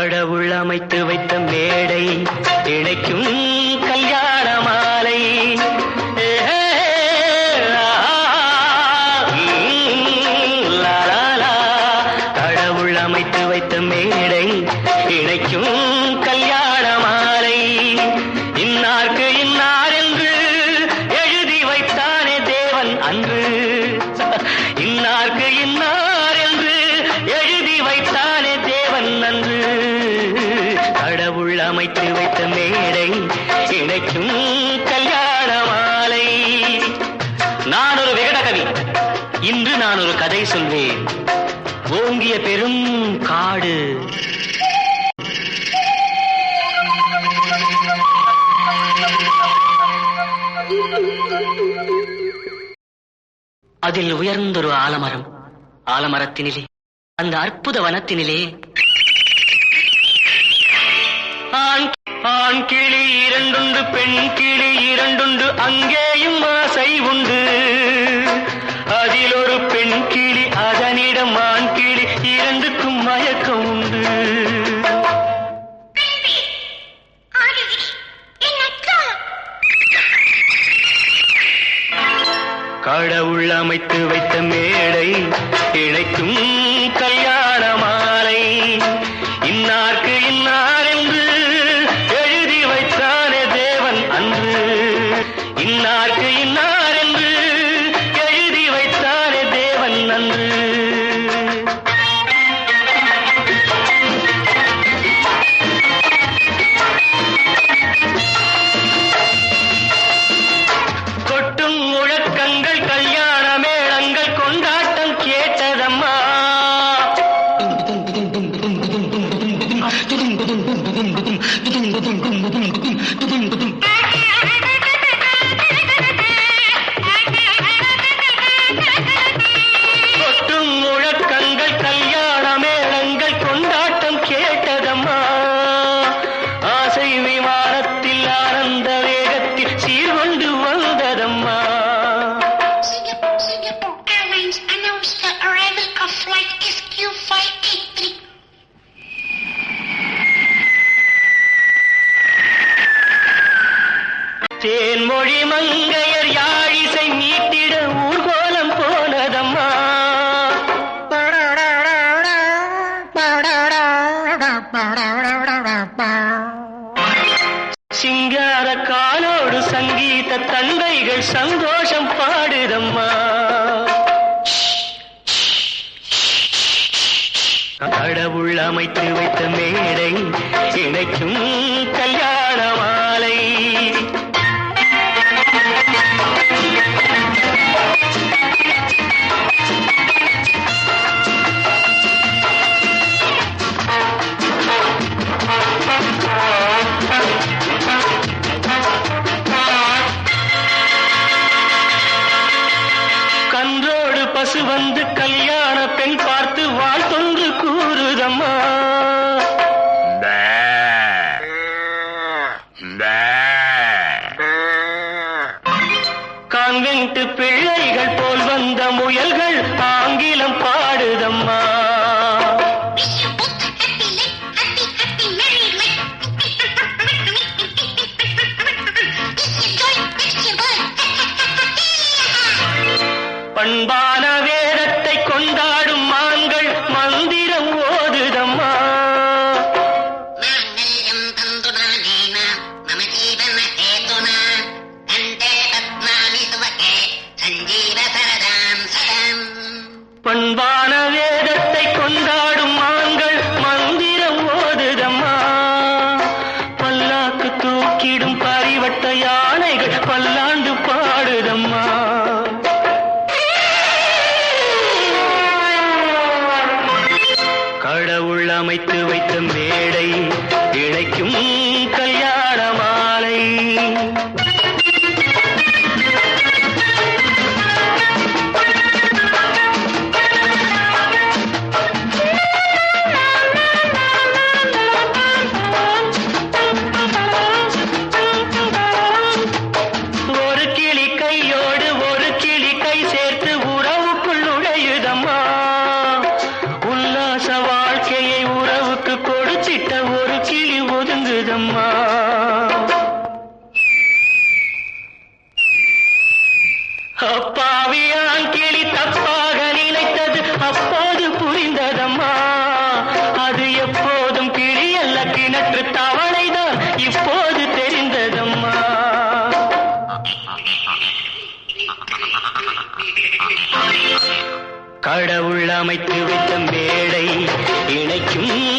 கடவுள் அமைத்து வைத்த மேடை இணைக்கும் கல்யாண மாலை ஏஹே, ஆ, ம், லா, லா, லா. கடவுள் அமைத்து வைத்த மேடை இணைக்கும் கல்யாண மாலை இன்னார்க்கு இன்னார் என்று எழுதி வைத்தானே தேவன் அன்று இன்னார்க்கு இன்னார் என்று எழுதி வைத்தானே தேவன் அன்று கடவுள் அமைத்து வைத்த மேடை இணைக்கும் கல்யாண மாலை நான் ஒரு விகடகவி இன்று நான் ஒரு கதை சொல்வேன் ஓங்கிய பெரும் காடு அதில் உயர்ந்தொரு ஆலமரம் ஆலமரத்தினிலே அந்த அற்புத வனத்தினிலே ஆண் ஆண் கிளி இரண்டுண்டு பெண் கிளி இரண்டுண்டு அங்கேயும் ஆசை உண்டு அதில் ஒரு பெண் கிளி அதனிடம் ஆண் கிளி இரண்டுக்கும் மயக்கம் உண்டு கடவுள் அமைத்து வைத்த மேடை இணைக்கும் கல்யாண மாலை இன்னார்க்கு இன்னார் என்று எழுதி வைத்தானே தேவன் அன்று இன்னார்க்கு இன்னார் என்று எழுதி வைத்தானே தேவன் அன்று கொட்டும் முழக்கங்கள் கல்யாண மேளங்கள் கொண்டாட்டம் கேட்டதம்மா கொட்டும் முழக்கங்கள் கல்யாண மேளங்கள் கொண்டாட்டம் கேட்டதம்மா ஆசை விமானத்தில் ஆனந்த வேகத்தில் சீர்கொண்டு வந்ததம்மா Singapore, Singapore Airlines announced the arrival of flight SQ583. Thenmozhi மங்கையர் யாழிசை மீட்டிட ஊர்கோலம் போனதம்மா சிங்கார காலோடு சங்கீத தந்தைகள் சந்தோஷம் பாடுதம்மா கடவுள் அமைத்து வைத்த மேடை இணைக்கும் கல்யாண மாலை கன்றோடு பசு வந்து கல்யாண பெண் பார்த்து வாழ்த்தொன்று கூறுதம்மா தவளைதான் இப்போது தெரிந்ததம்மா கடவுள் அமைத்து வைத்த மேடை இணைக்கும்